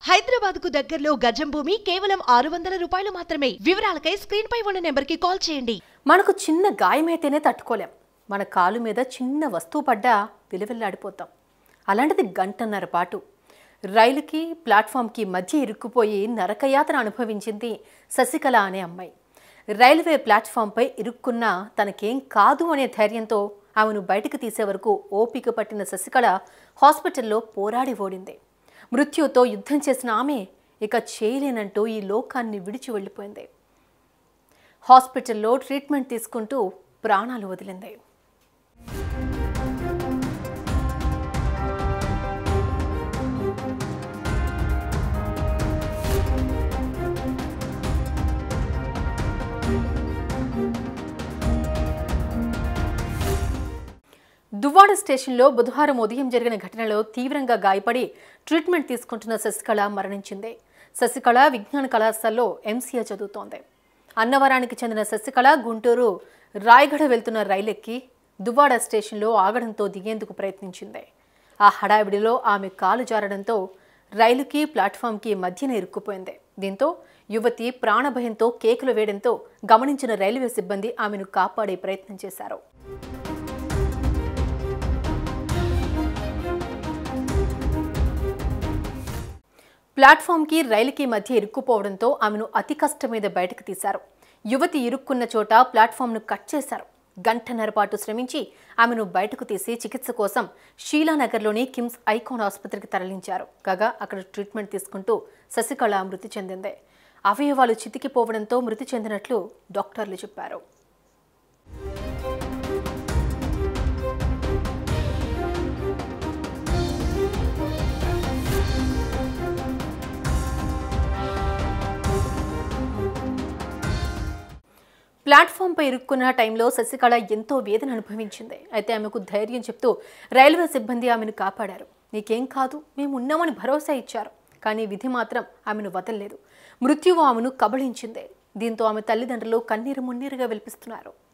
హైదరాబాద్ కు దగ్గరలో గజం భూమి కేవలం ఆరు వందల రూపాయలు మాత్రమే వివరాలకై స్క్రీన్ పై ఉన్న నెంబర్ కి కాల్ చేయండి మనకు చిన్న గాయమైతేనే తట్టుకోలేం మన కాలు మీద చిన్న వస్తువు పడ్డా విలువెల్లాడిపోతాం అలాంటిది గంటన్నర పాటు రైలుకి ప్లాట్ఫామ్కి మధ్య ఇరుక్కుపోయి నరకయాతన అనుభవించింది శశికళ అనే అమ్మాయి రైల్వే ప్లాట్ఫామ్పై ఇరుక్కున్నా తనకేం కాదు అనే ధైర్యంతో ఆమెను బయటకు తీసే వరకు ఓపిక పట్టిన శశికళ హాస్పిటల్లో పోరాడి ఓడింది మృత్యుతో యుద్ధం చేసిన ఆమె ఇక చేయలేనంటూ ఈ లోకాన్ని విడిచి వెళ్ళిపోయింది హాస్పిటల్లో ట్రీట్మెంట్ తీసుకుంటూ ప్రాణాలు వదిలింది దువ్వాడ స్టేషన్లో బుధవారం ఉదయం జరిగిన ఘటనలో తీవ్రంగా గాయపడి ట్రీట్మెంట్ తీసుకుంటున్న శశికళ మరణించింది శశికళ విజ్ఞాన కళాశాలలో ఎంసీఏ చదువుతోంది అన్నవరానికి చెందిన శశికళ గుంటూరు రాయగఢ వెళ్తున్న రైలెక్కి దువ్వాడ స్టేషన్లో ఆగడంతో దిగేందుకు ప్రయత్నించింది ఆ హడావిడిలో ఆమె కాలు జారడంతో రైలుకి ప్లాట్ఫామ్కి మధ్యన ఇరుక్కుపోయింది దీంతో యువతి ప్రాణభయంతో కేకులు వేయడంతో గమనించిన రైల్వే సిబ్బంది ఆమెను కాపాడే ప్రయత్నం చేశారు ప్లాట్ఫామ్కి రైలుకి మధ్య ఇరుక్కుపోవడంతో ఆమెను అతి కష్టం మీద బయటకు తీశారు యువతి ఇరుక్కున్న చోట ప్లాట్ఫామ్ను కట్ చేశారు గంటన్నర పాటు శ్రమించి ఆమెను బయటకు తీసి చికిత్స కోసం షీలానగర్లోని కిమ్స్ ఐకాన్ ఆసుపత్రికి తరలించారు కాగా అక్కడ ట్రీట్మెంట్ తీసుకుంటూ శశికళ మృతి చెందింది అవయవాలు చితికిపోవడంతో మృతి చెందినట్లు డాక్టర్లు చెప్పారు ప్లాట్ఫామ్పై ఇరుక్కున్న టైంలో శశికళ ఎంతో వేదన అనుభవించింది అయితే ఆమెకు ధైర్యం చెప్తూ రైల్వే సిబ్బంది ఆమెను కాపాడారు నీకేం కాదు మేము ఉన్నామని భరోసా ఇచ్చారు కానీ విధి మాత్రం ఆమెను వదలలేదు మృత్యువు ఆమెను కబళించింది దీంతో ఆమె తల్లిదండ్రులు కన్నీరు మున్నీరుగా వెలిపిస్తున్నారు